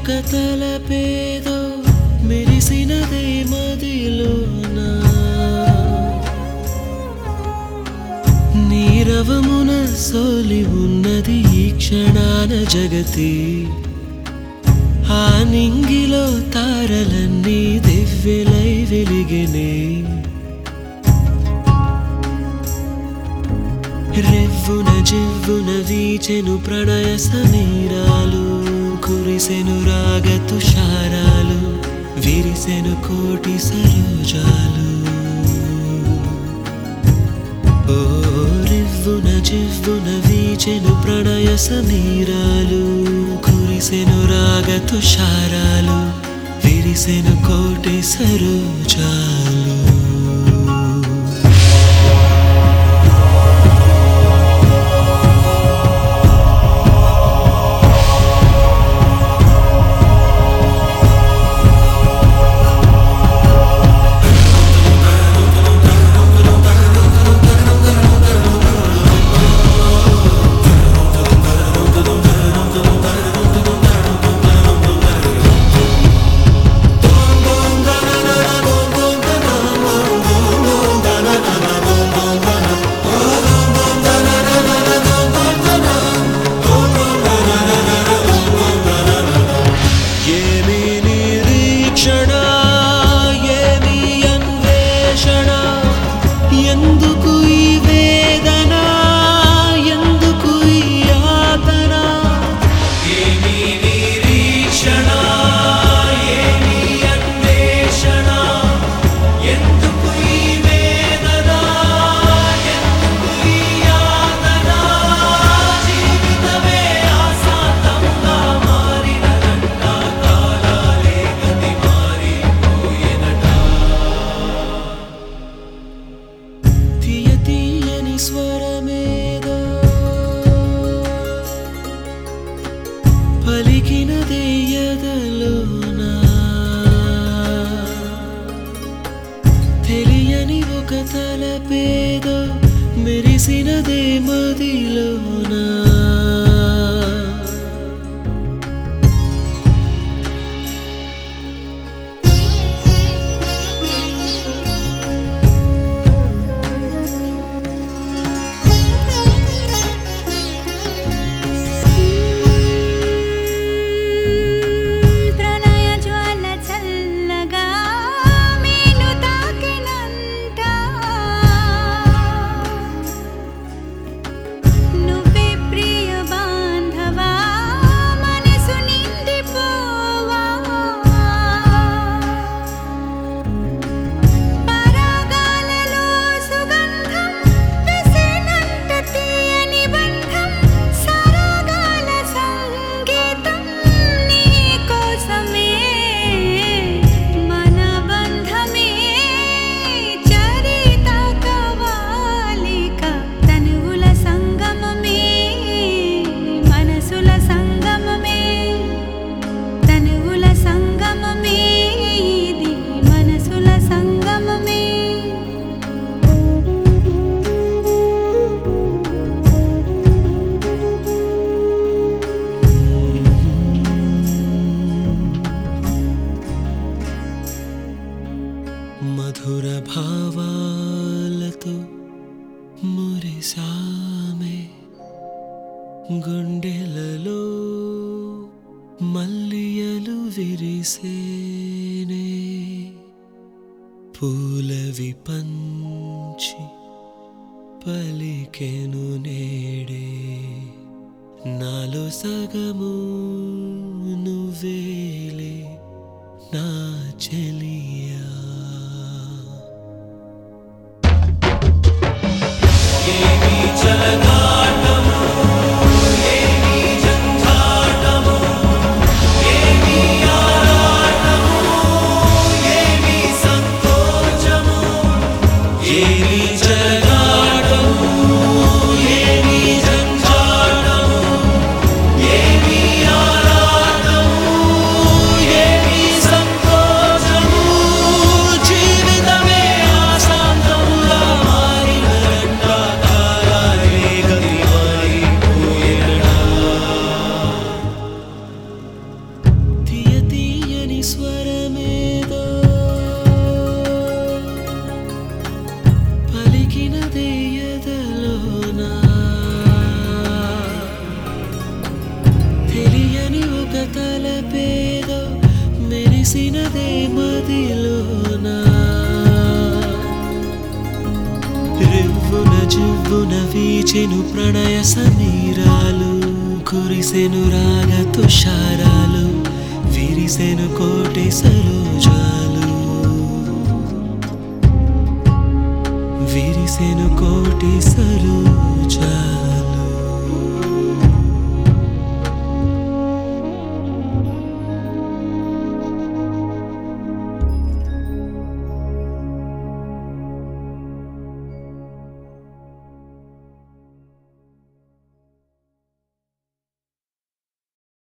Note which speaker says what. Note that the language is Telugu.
Speaker 1: ఒక తలపేదో మెరిసినదే మదిలోనా నీరవమున సోలి ఉన్నది ఈ క్షణాన జగతి ఆ నింగిలో తారలన్నీ దివ్యలై వెలిగినే రెవ్వున జివ్వున వీచెను ప్రణయ సమీరాలు కురిసెను రాగ తుషారాలు విరిసెను కోటి సరోజాలు ఓ రివ్వున జివ్వున వీచెను ప్రణయ సమీరాలు కురిసెను రాగ తుషారాలు విరిసెను కోటి సరోజాలు ఏమి నిరీక్షణ ఏమి అన్వేషణ ఎందుకు ఈ వేదన ఎందుకు ఈ యాతన ఏమి నిరీక్షణ ఏమి అన్వేషణ ఎందుకు ఈ వేదన ఎందుకు ఈ యాతన జీవితమే ఆశాంతంగా మారినదంట కాలాలే గతి మారిపోయేనట తీయ తీయని స్వరమేదో పలికినదే ఎదలోనా తెలియని ఒక తలపేదో మెరిసినదే మదిలోనా
Speaker 2: ప్రణయ జ్వాల చల్లగా మేను తాకినంట నువ్వే ప్రియ బాంధవా మనసు నిండిపోవా పరాగాలలో సుగంధం విసినంత తీయని బంధం సరాగాల సంగీతం నీ కోసమే మన బంధమే చరిత కవాలిక తనువుల సంగమమే మనసుల సంగమమే తనువుల సంగమమే ఇది మనసుల సంగమమే
Speaker 1: మధుర భావాలతో మురిసామే గుండెలలో మల్లియలు విరిసేనే పూలవి పంచి పలికెను నేడే నాలో సగము నువ్వేలే నా చెలియా ఏమి జగాటము ఏమి జంజాటము ఏమి ఆరాటము ఏమి సంతోషము మెరిసినదే మదిలోనా రివ్వున జివ్వున వీచెను ప్రణయ సమీరాలు కురిసెను రాగ తుషారాలు విరిసెను కోటి సరోజాలు విరిసెను కోటి సరోజాలు